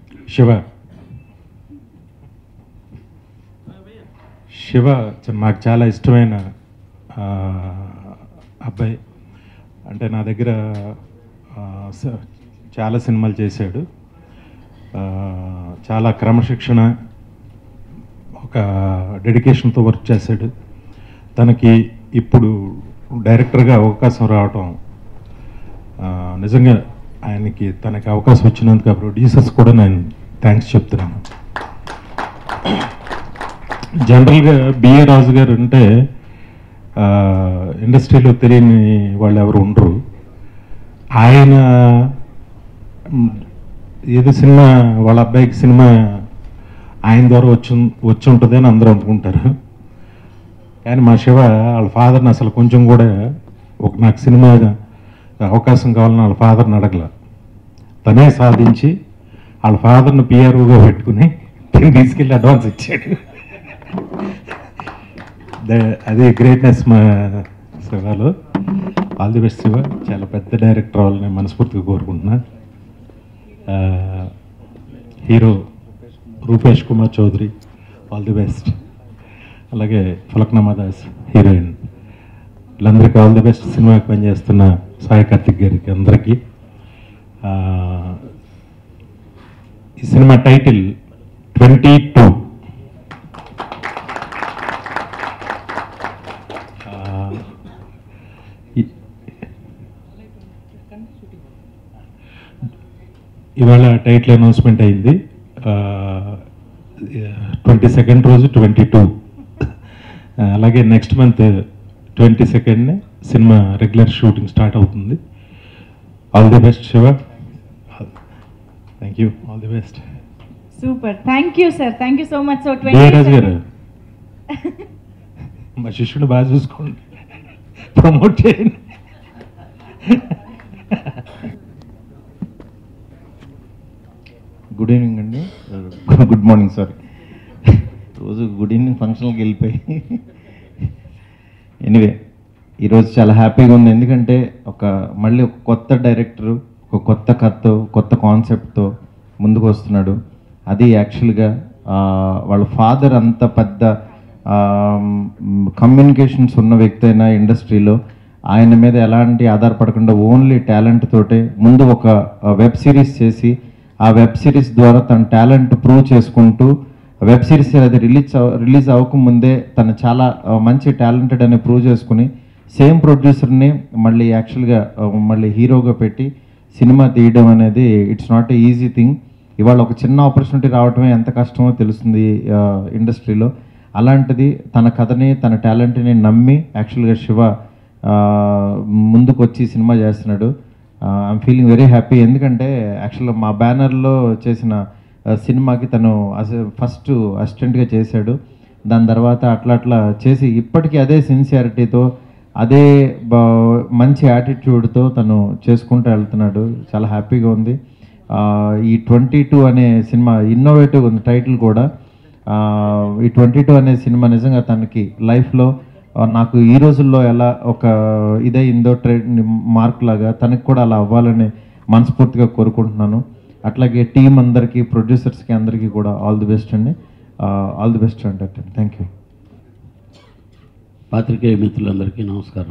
శివ శివ చ- నాకు చాలా ఇష్టమైన ఆ, అబ్బాయి అంటే నా దగ్గర ఆ, స- చాలా సినిమాలు చేశాడు ఆ, చాలా క్రమశిక్షణ ఒక డెడికేషన్తో వర్క్ చేశాడు తనకి ఇప్పుడు డైరెక్టర్గా అవకాశం రావటం ఆ, నిజంగా ఆయనకి తనకి అవకాశం వచ్చినందుకు ఆ ప్రొడ్యూసర్స్ కూడా నేను థ్యాంక్స్ చెప్తున్నాను జనరల్గా బిఏ రాజు గారు అంటే ఆ, ఇండస్ట్రీలో తెలియని వాళ్ళు ఎవరు ఉండరు ఆయన మ్, ఏదో సినిమా వాళ్ళ అబ్బాయికి సినిమా ఆయన ద్వారా వచ్చి వచ్చి ఉంటుంది అని అందరూ అనుకుంటారు కానీ మా శివ వాళ్ళ ఫాదర్ని అసలు కొంచెం కూడా ఒక నాకు సినిమా అవకాశం కావాలని వాళ్ళ ఫాదర్ని అడగల తనే సాధించి వాళ్ళ ఫాదర్ని పిఆర్ఓగా పెట్టుకుని దీన్ని తీసుకెళ్ళి అడ్వాన్స్ ఇచ్చాడు ద- అది గ్రేట్నెస్ మా శివలో ఆల్ ది బెస్ట్ శివ చాలా పెద్ద డైరెక్టర్ అవ్వాలని మనస్ఫూర్తిగా కోరుకుంటున్నా ఆ, hero Rupesh Kumar Chaudhary all the best అలాగే ఫలక్నామా దాస్ హీరోయిన్ వీళ్ళందరికీ ఆల్ ది బెస్ట్ సినిమాకి పనిచేస్తున్న సాయి కార్తిక్ గారికి అందరికీ ఆ, ఈ సినిమా టైటిల్ ట్వంటీ టూ ఇవాళ టైటిల్ అనౌన్స్మెంట్ అయింది ట్వంటీ సెకండ్ రోజు ట్వంటీ టూ అలాగే నెక్స్ట్ మంత్ ట్వంటీ సెకండ్నే సినిమా రెగ్యులర్ షూటింగ్ స్టార్ట్ అవుతుంది all the best Shiva thank you all the best super thank you sir thank you so much so DRS గారు మా శిష్యుడు బాగా చూసుకోండి ప్రమోట్ చేయండి గుడ్ ఈవినింగ్ అండి గుడ్ మార్నింగ్ సారీ రోజు గుడ్ ఈవినింగ్ ఫంక్షన్కి వెళ్ళిపోయి ఎనివే ఈరోజు చాలా హ్యాపీగా ఉంది ఎందుకంటే ఒక మళ్ళీ ఒక కొత్త డైరెక్టరు ఒక కొత్త కథతో కొత్త కాన్సెప్ట్తో ముందుకు వస్తున్నాడు అది యాక్చువల్గా వాళ్ళ ఫాదర్ అంత పెద్ద కమ్యూనికేషన్స్ ఉన్న వ్యక్తి అయినా ఇండస్ట్రీలో ఆయన మీద ఎలాంటి ఆధారపడకుండా ఓన్లీ టాలెంట్ తోటే ముందు ఒక వెబ్ సిరీస్ చేసి ఆ వెబ్ సిరీస్ ద్వారా తన టాలెంట్ ప్రూవ్ చేసుకుంటూ వెబ్ సిరీస్ అది రిలీజ్ రిలీజ్ అవ్వకముందే తను చాలా ఆ, మంచి టాలెంటెడ్ అని ప్రూవ్ చేసుకుని సేమ్ ప్రొడ్యూసర్ని మళ్ళీ యాక్చువల్గా ఆ, మళ్ళీ హీరోగా పెట్టి సినిమా తీయడం అనేది it's not a easy thing ఇవాళ ఒక చిన్న ఆపర్చునిటీ రావడమే ఎంత కష్టమో తెలుస్తుంది ఆ, ఇండస్ట్రీలో అలాంటిది తన కథని తన టాలెంట్ని నమ్మి యాక్చువల్గా శివ ఆ, ముందుకు వచ్చి సినిమా చేస్తున్నాడు ఐఎమ్ ఫీలింగ్ వెరీ హ్యాపీ ఎందుకంటే యాక్చువల్గా మా బ్యానర్లో చేసిన ఆ, సినిమాకి తను ఫస్ట్ అసిస్టెంట్గా చేశాడు దాని తర్వాత అట్లా అట్లా చేసి ఇప్పటికీ అదే సిన్సియారిటీతో అదే బా- మంచి యాటిట్యూడ్తో తను చేసుకుంటూ వెళ్తున్నాడు చాలా హ్యాపీగా ఉంది ఆ, ఈ ట్వంటీ టూ అనే సినిమా ఇన్నోవేటివ్ ఉంది టైటిల్ కూడా ఆ, ఈ ట్వంటీ టూ అనే సినిమా నిజంగా తనకి లైఫ్లో ఆ, నాకు ఈ రోజుల్లో ఎలా ఒక ఇదైందో ట్రేడ్ మార్క్ లాగా తనకి కూడా అలా అవ్వాలని మనస్ఫూర్తిగా కోరుకుంటున్నాను అట్లాగే టీం అందరికీ ప్రొడ్యూసర్స్కి అందరికీ కూడా ఆల్ ది బెస్ట్ అండి ఆల్ ది బెస్ట్ అంటే థ్యాంక్ యూ పాత్రికేయ మిత్రులందరికీ నమస్కారం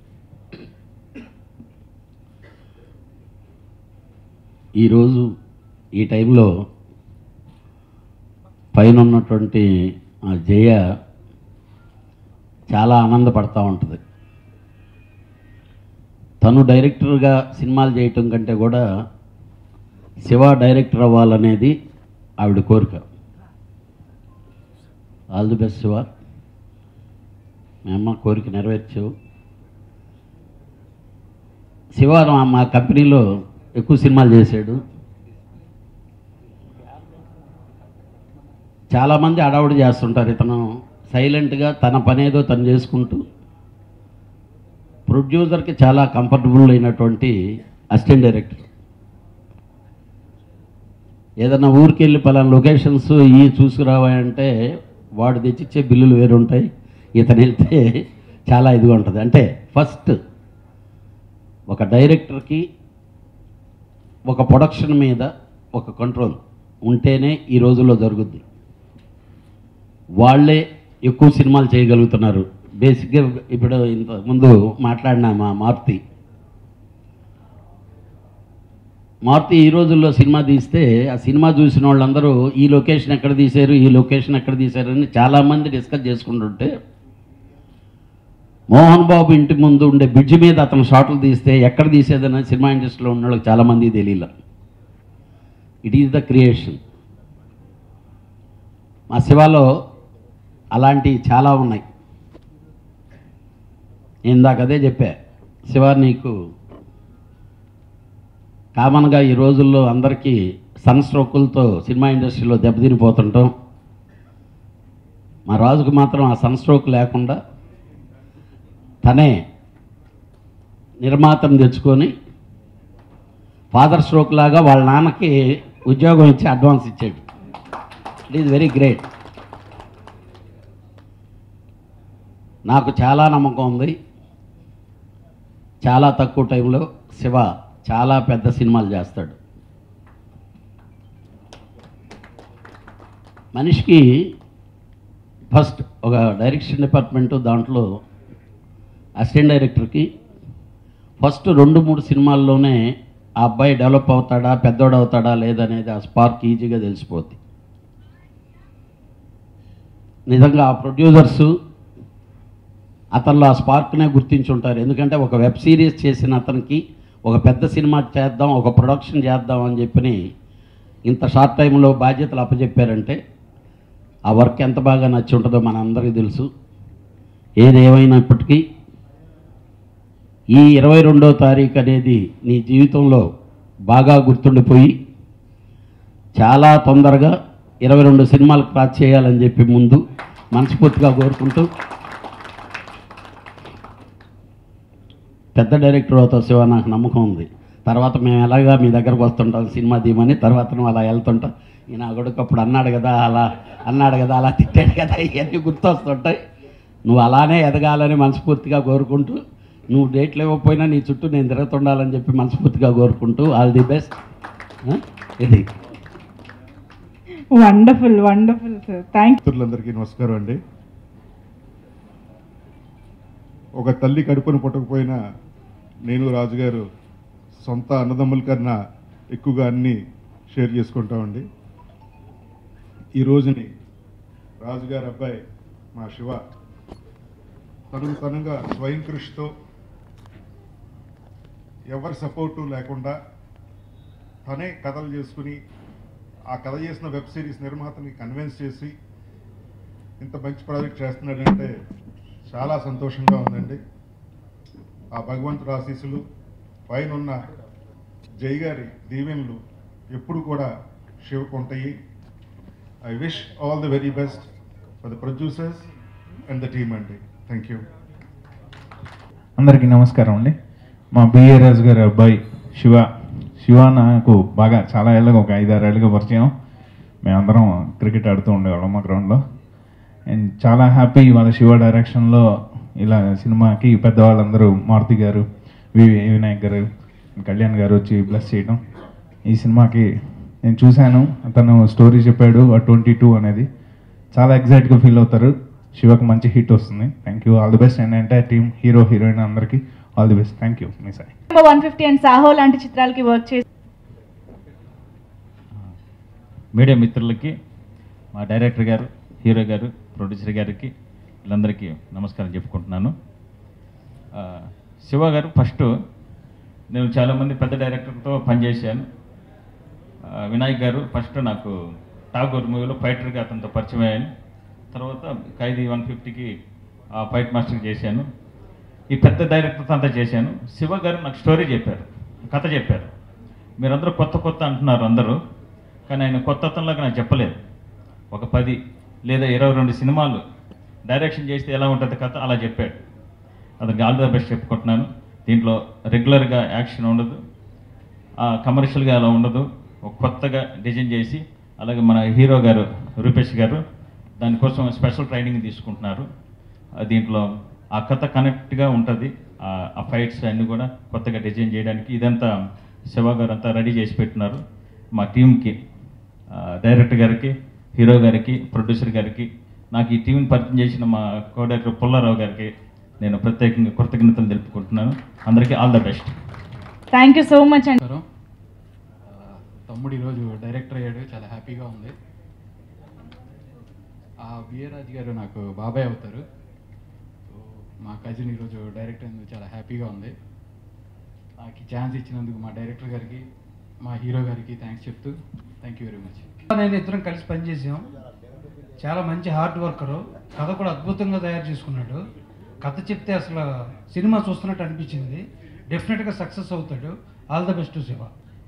ఈరోజు ఈ టైంలో పైన ఉన్నటువంటి ఆ జయ చాలా ఆనందపడతా ఉంటుంది తను డైరెక్టర్గా సినిమాలు చేయటం కంటే కూడా శివ డైరెక్టర్ అవ్వాలనేది ఆవిడ కోరిక ఆల్ ది బెస్ట్ శివ మీ అమ్మ కోరిక నెరవేర్చావు శివ మా- మా కంపెనీలో ఎక్కువ సినిమాలు చేశాడు చాలామంది అడావుడి చేస్తుంటారు ఇతను సైలెంట్గా తన పనేదో తను చేసుకుంటూ ప్రొడ్యూసర్కి చాలా కంఫర్టబుల్ అయినటువంటి అసిస్టెంట్ డైరెక్టర్ ఏదైనా ఊరికి వెళ్ళి పలానా లొకేషన్స్ ఈ చూసుకురావా అంటే వాడు తెచ్చిచ్చే బిల్లులు వేరు ఉంటాయి ఇతను వెళ్తే చాలా ఇదిగా ఉంటుంది అంటే ఫస్ట్ ఒక డైరెక్టర్కి ఒక ప్రొడక్షన్ మీద ఒక కంట్రోల్ ఉంటేనే ఈ రోజుల్లో జరుగుద్ది వాళ్ళే ఎక్కువ సినిమాలు చేయగలుగుతున్నారు బేసిక్గా ఇప్పుడు ఇంత ముందు మాట్లాడిన మా మారుతి మారుతి ఈ రోజుల్లో సినిమా తీస్తే ఆ సినిమా చూసిన వాళ్ళందరూ ఈ లొకేషన్ ఎక్కడ తీశారు ఈ లొకేషన్ ఎక్కడ తీశారు అని చాలామంది డిస్కస్ చేసుకుంటుంటే మోహన్ బాబు ఇంటి ముందు ఉండే బ్రిడ్జ్ మీద అతను షాట్లు తీస్తే ఎక్కడ తీసేదని సినిమా ఇండస్ట్రీలో ఉన్న వాళ్ళకి చాలామంది తెలియలే ఇట్ ఈజ్ ద క్రియేషన్ మా శివాలో అలాంటివి చాలా ఉన్నాయి నేను ఇందాక అదే చెప్పా శివ నీకు కామన్గా ఈ రోజుల్లో అందరికీ సన్ స్ట్రోకులతో సినిమా ఇండస్ట్రీలో దెబ్బతినిపోతుంటాం మా రాజుకు మాత్రం ఆ సన్ స్ట్రోక్ లేకుండా తనే నిర్మాతను తెచ్చుకొని ఫాదర్ స్ట్రోక్ లాగా వాళ్ళ నాన్నకి ఉద్యోగం ఇచ్చి అడ్వాన్స్ ఇచ్చాడు ఇట్ ఈజ్ వెరీ గ్రేట్ నాకు చాలా నమ్మకం ఉంది చాలా తక్కువ టైంలో శివ చాలా పెద్ద సినిమాలు చేస్తాడు మనిషికి ఫస్ట్ ఒక డైరెక్షన్ డిపార్ట్మెంటు దాంట్లో అసిస్టెంట్ డైరెక్టర్కి ఫస్ట్ రెండు మూడు సినిమాల్లోనే ఆ అబ్బాయి డెవలప్ అవుతాడా పెద్దోడు అవుతాడా లేదనేది ఆ స్పార్క్ ఈజీగా తెలిసిపోద్ది నిజంగా ఆ ప్రొడ్యూసర్సు అతనిలో ఆ స్పార్క్నే గుర్తించుంటారు ఎందుకంటే ఒక వెబ్ సిరీస్ చేసిన అతనికి ఒక పెద్ద సినిమా చేద్దాం ఒక ప్రొడక్షన్ చేద్దాం అని చెప్పి ఇంత షార్ట్ టైంలో బాధ్యతలు అప్పచెప్పారంటే ఆ వర్క్ ఎంత బాగా నచ్చి ఉంటుందో మనందరికీ తెలుసు ఏది ఏమైనప్పటికీ ఈ ఇరవై రెండో తారీఖు అనేది నీ జీవితంలో బాగా గుర్తుండిపోయి చాలా తొందరగా ఇరవై రెండు సినిమాలు క్రాస్ చేయాలని చెప్పి ముందు మనస్ఫూర్తిగా కోరుకుంటూ పెద్ద డైరెక్టర్ అవుతావు శివ నాకు నమ్మకం ఉంది తర్వాత మేము ఎలాగా మీ దగ్గరకు వస్తుంటాం సినిమా తీయమని తర్వాత నువ్వు అలా వెళ్తుంటాం ఈయన ఆ కొడుకు అప్పుడు అన్నాడు కదా అలా అన్నాడు కదా అలా తిట్టాడు కదా ఇవన్నీ గుర్తొస్తుంటాయి నువ్వు అలానే ఎదగాలని మనస్ఫూర్తిగా కోరుకుంటూ నువ్వు డేట్లు ఇవ్వకపోయినా నీ చుట్టూ నేను తిరుగుతుండాలని చెప్పి మనస్ఫూర్తిగా కోరుకుంటూ ఆల్ ది బెస్ట్ ఇది వండర్ఫుల్ వండర్ఫుల్ సార్ థ్యాంక్ మిత్రులందరికీ నమస్కారం అండి ఒక తల్లి కడుపును పుట్టకపోయినా నేను రాజుగారు సొంత అన్నదమ్ముల కన్నా ఎక్కువగా అన్నీ షేర్ చేసుకుంటామండి ఈ రోజుని రాజుగారి అబ్బాయి మా శివ తనకు తనంగా స్వయం కృషితో ఎవరి సపోర్టు లేకుండా తనే కథలు చేసుకుని ఆ కథ చేసిన వెబ్ సిరీస్ నిర్మాతని కన్విన్స్ చేసి ఇంత మంచి ప్రాజెక్ట్ చేస్తున్నాడంటే చాలా సంతోషంగా ఉందండి ఆ భగవంతుడు ఆశీస్సులు పైన ఉన్న జై గారి దీవెనలు ఎప్పుడు కూడా శివకు ఉంటాయి I wish all the very best for the producers and the team అండి థ్యాంక్ యూ అందరికీ నమస్కారం అండి మా బిఏ రాజు గారి అబ్బాయి శివ శివ నాకు బాగా చాలా ఏళ్ళగా ఒక ఐదారు ఏళ్ళుగా పరిచయం మేమందరం క్రికెట్ ఆడుతూ ఉండేవాళ్ళం మా గ్రౌండ్లో అండ్ చాలా హ్యాపీ వాళ్ళ శివ డైరెక్షన్లో ఇలా సినిమాకి పెద్దవాళ్ళందరూ మారుతి గారు వి వినాయక్ గారు కళ్యాణ్ గారు వచ్చి బ్లెస్ చేయడం ఈ సినిమాకి నేను చూశాను అతను స్టోరీ చెప్పాడు ట్వంటీ టూ అనేది చాలా ఎగ్జైట్గా ఫీల్ అవుతారు శివకు మంచి హిట్ వస్తుంది thank you all the best and entire team hero heroine అందరికీ all the best thank you మీ Sai one fifty and Saaho లాంటి చిత్రాలకి వర్క్ చేసి మీడియా మిత్రులకి మా డైరెక్టర్ గారు హీరో గారు ప్రొడ్యూసర్ గారికి వీళ్ళందరికీ నమస్కారం చెప్పుకుంటున్నాను ఆ, శివ గారు ఫస్ట్ నేను చాలామంది పెద్ద డైరెక్టర్తో పనిచేశాను ఆ, వినాయక్ గారు ఫస్ట్ నాకు ఠాగూర్ మూవీలో ఫైటర్గా అతనితో పరిచయం అయ్యాను తర్వాత ఖైదీ వన్ ఫిఫ్టీకి ఫైట్ మాస్టర్ చేశాను ఈ పెద్ద డైరెక్టర్తో అంతా చేశాను శివ గారు నాకు స్టోరీ చెప్పారు కథ చెప్పారు మీరందరూ కొత్త కొత్త అంటున్నారు అందరూ కానీ ఆయన కొత్త అతనిలాగా నాకు చెప్పలేదు ఒక పది లేదా ఇరవై రెండు సినిమాలు డైరెక్షన్ చేస్తే ఎలా ఉంటుంది కథ అలా చెప్పాడు అతనికి ఆల్ ద బెస్ట్ చెప్పుకుంటున్నాను దీంట్లో రెగ్యులర్గా యాక్షన్ ఉండదు కమర్షియల్గా అలా ఉండదు ఒక కొత్తగా డిజైన్ చేసి అలాగే మన హీరో గారు రూపేష్ గారు దానికోసం స్పెషల్ ట్రైనింగ్ తీసుకుంటున్నారు ఆ దీంట్లో ఆ కథ కనెక్ట్గా ఉంటుంది ఆ ఫైట్స్ అన్నీ కూడా కొత్తగా డిజైన్ చేయడానికి ఇదంతా శివ గారు అంతా రెడీ చేసి పెట్టినారు మా టీంకి ఆ, డైరెక్టర్ గారికి హీరో గారికి ప్రొడ్యూసర్ గారికి నాకు ఈ టీంని పరిచయం చేసిన మా కో డైరెక్టర్ పుల్లారావు గారికి నేను ప్రత్యేకంగా కృతజ్ఞతలు తెలుపుకుంటున్నాను అందరికీ all the best thank you so much అండి నమస్కారం ఆ, తమ్ముడు ఈరోజు డైరెక్టర్ అయ్యాడు చాలా హ్యాపీగా ఉంది ఆ బిఏ రాజు గారు నాకు బాబాయ్ అవుతారు సో మా కజిన్ ఈరోజు డైరెక్టర్ అయినందుకు చాలా హ్యాపీగా ఉంది నాకు ఈ ఛాన్స్ ఇచ్చినందుకు మా డైరెక్టర్ గారికి మా హీరో గారికి థ్యాంక్స్ చెప్తూ థ్యాంక్ యూ వెరీ మచ్ నేను ఇద్దరం కలిసి పనిచేసాం చాలా మంచి హార్డ్ వర్కరు కథ కూడా అద్భుతంగా తయారు చేసుకున్నాడు కథ చెప్తే అసలు సినిమా చూస్తున్నట్టు అనిపించింది డెఫినెట్గా సక్సెస్ అవుతాడు all the best Shiva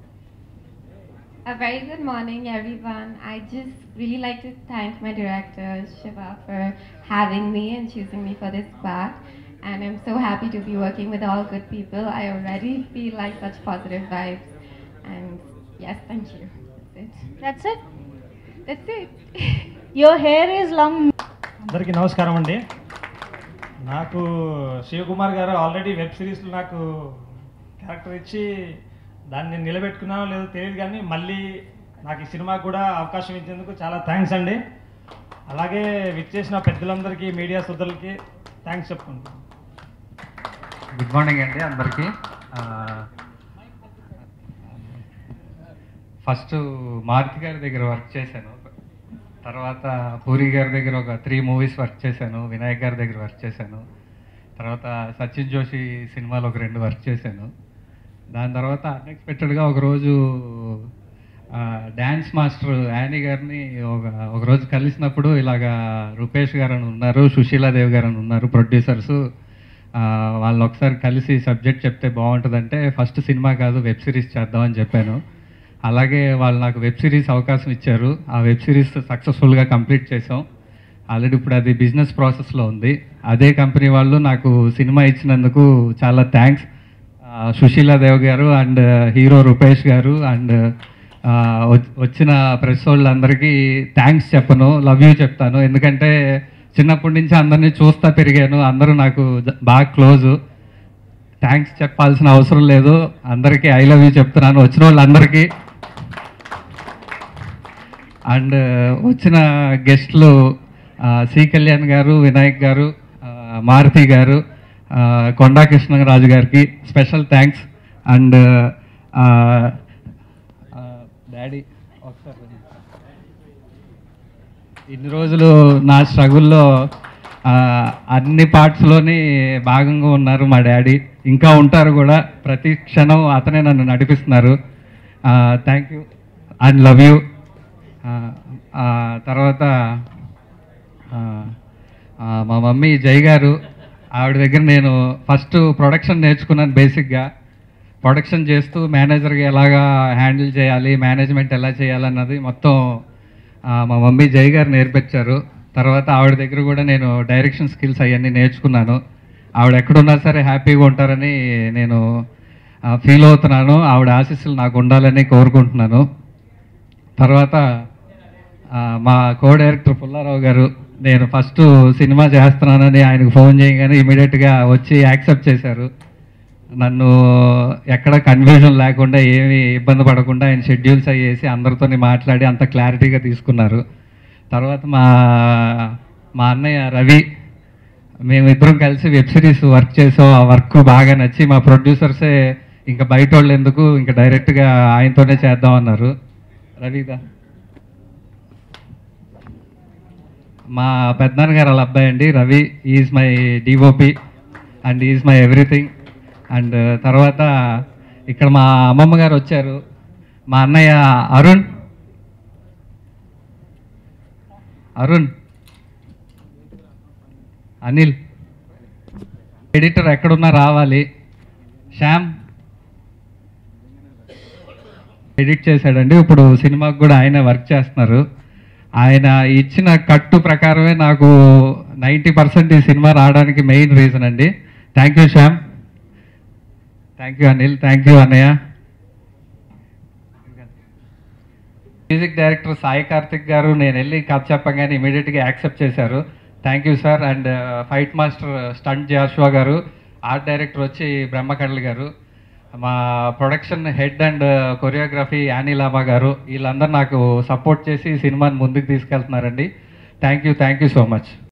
A very good morning, everyone. I just really like to thank my director, Shiva, for having me and choosing me for this part. And I'm so happy to be working with all good people. I already feel like such positive vibes. And yes, thank you. That's it. That's it That's it. Your hair is long అందరికీ నమస్కారం అండి నాకు శివకుమార్ గారు already web సిరీస్లో నాకు character ఇచ్చి దాన్ని నేను నిలబెట్టుకున్నానో లేదో తెలియదు కానీ మళ్ళీ నాకు ఈ సినిమాకు కూడా అవకాశం ఇచ్చేందుకు చాలా థ్యాంక్స్ అండి అలాగే విచ్చేసిన పెద్దలందరికీ మీడియా సోదరులకి థ్యాంక్స్ చెప్పుకుంటాను గుడ్ మార్నింగ్ అండి అందరికీ ఫస్ట్ మారుతి గారి దగ్గర వర్క్ చేశాను తర్వాత పూరి గారి దగ్గర ఒక త్రీ మూవీస్ వర్క్ చేశాను వినాయక్ గారి దగ్గర వర్క్ చేశాను తర్వాత సచిన్ జోషి సినిమాలో ఒక రెండు వర్క్ చేశాను దాని తర్వాత అన్ఎక్స్పెక్టెడ్గా ఒకరోజు డ్యాన్స్ మాస్టర్ యానీ గారిని ఒక ఒకరోజు కలిసినప్పుడు ఇలాగా రూపేష్ గారు అని ఉన్నారు సుశీలాదేవి గారు అని ఉన్నారు ప్రొడ్యూసర్స్ వాళ్ళు ఒకసారి కలిసి సబ్జెక్ట్ చెప్తే బాగుంటుందంటే ఫస్ట్ సినిమా కాదు వెబ్ సిరీస్ చేద్దామని చెప్పాను అలాగే వాళ్ళు నాకు వెబ్ సిరీస్ అవకాశం ఇచ్చారు ఆ వెబ్ సిరీస్ సక్సెస్ఫుల్గా కంప్లీట్ చేసాం ఆల్రెడీ ఇప్పుడు అది బిజినెస్ ప్రాసెస్లో ఉంది అదే కంపెనీ వాళ్ళు నాకు సినిమా ఇచ్చినందుకు చాలా థ్యాంక్స్ సుశీలాదేవ్ గారు అండ్ హీరో రూపేష్ గారు అండ్ వచ్చిన ప్రెస్ వాళ్ళందరికీ థ్యాంక్స్ చెప్పను లవ్ యూ చెప్తాను ఎందుకంటే చిన్నప్పటి నుంచి అందరినీ చూస్తా పెరిగాను అందరూ నాకు జ- బాగా క్లోజు థ్యాంక్స్ చెప్పాల్సిన అవసరం లేదు అందరికీ ఐ లవ్ యూ చెప్తున్నాను వచ్చిన వాళ్ళందరికీ అండ్ వచ్చిన గెస్ట్లు సి కళ్యాణ్ గారు వినాయక్ గారు ఆ, మారుతి గారు ఆ, కొండా కృష్ణరాజు గారికి స్పెషల్ థ్యాంక్స్ అండ్ డాడీ ఒకసారి ఇన్ని రోజులు నా స్ట్రగుల్లో ఆ, అన్ని పార్ట్స్లోని భాగంగా ఉన్నారు మా డాడీ ఇంకా ఉంటారు కూడా ప్రతి క్షణం అతనే నన్ను నడిపిస్తున్నారు thank you and love you తర్వాత ఆ, ఆ, మా మమ్మీ జై గారు ఆవిడ దగ్గర నేను ఫస్ట్ ప్రొడక్షన్ నేర్చుకున్నాను బేసిక్గా ప్రొడక్షన్ చేస్తూ మేనేజర్గా ఎలాగా హ్యాండిల్ చేయాలి మేనేజ్మెంట్ ఎలా చేయాలన్నది మొత్తం ఆ, మా మమ్మీ జై గారు నేర్పించారు తర్వాత ఆవిడ దగ్గర కూడా నేను డైరెక్షన్ స్కిల్స్ అవన్నీ నేర్చుకున్నాను ఆవిడ ఎక్కడున్నా సరే హ్యాపీగా ఉంటారని నేను ఫీల్ అవుతున్నాను ఆవిడ ఆశీస్సులు నాకు ఉండాలని కోరుకుంటున్నాను తర్వాత ఆ, మా కో డైరెక్టర్ పుల్లారావు గారు నేను ఫస్ట్ సినిమా చేస్తున్నానని ఆయనకు ఫోన్ చేయగానే ఇమీడియట్గా వచ్చి యాక్సెప్ట్ చేశారు నన్ను ఎక్కడ కన్ఫ్యూజన్ లేకుండా ఏమి ఇబ్బంది పడకుండా ఆయన షెడ్యూల్స్ అయ్యేసి అందరితోని మాట్లాడి అంత క్లారిటీగా తీసుకున్నారు తర్వాత మా మా అన్నయ్య రవి మేమిద్దరం కలిసి వెబ్ సిరీస్ వర్క్ చేసాం ఆ వర్క్ బాగా నచ్చి మా ప్రొడ్యూసర్సే ఇంకా బయట వాళ్ళు ఎందుకు ఇంకా డైరెక్ట్గా ఆయనతోనే చేద్దాం అన్నారు రవిదా మా పెద్దనాన్న గారు వాళ్ళ అబ్బాయి అండి Ravi is my DOP and is my everything and తర్వాత ఇక్కడ మా అమ్మమ్మ గారు వచ్చారు మా అన్నయ్య అరుణ్ అరుణ్ అనిల్ ఎడిటర్ ఎక్కడున్నా రావాలి శ్యామ్ ఎడిట్ చేశాడండి ఇప్పుడు సినిమాకు కూడా ఆయన వర్క్ చేస్తున్నారు ఆయన ఇచ్చిన కట్టు ప్రకారమే నాకు నైంటీ పర్సెంట్ ఈ సినిమా రావడానికి మెయిన్ రీజన్ అండి thank you Shyam thank you Anil thank you అన్నయ్య మ్యూజిక్ డైరెక్టర్ సాయి కార్తిక్ గారు నేను వెళ్ళి కథ చెప్పగానే ఇమీడియట్గా యాక్సెప్ట్ చేశారు thank you sir and fight master stunt Joshua గారు ఆర్ట్ డైరెక్టర్ వచ్చి బ్రహ్మకళ్ళి గారు మా production head and choreography Annie Lama గారు వీళ్ళందరూ నాకు సపోర్ట్ చేసి ఈ సినిమాని ముందుకు తీసుకెళ్తున్నారండి thank you thank you so much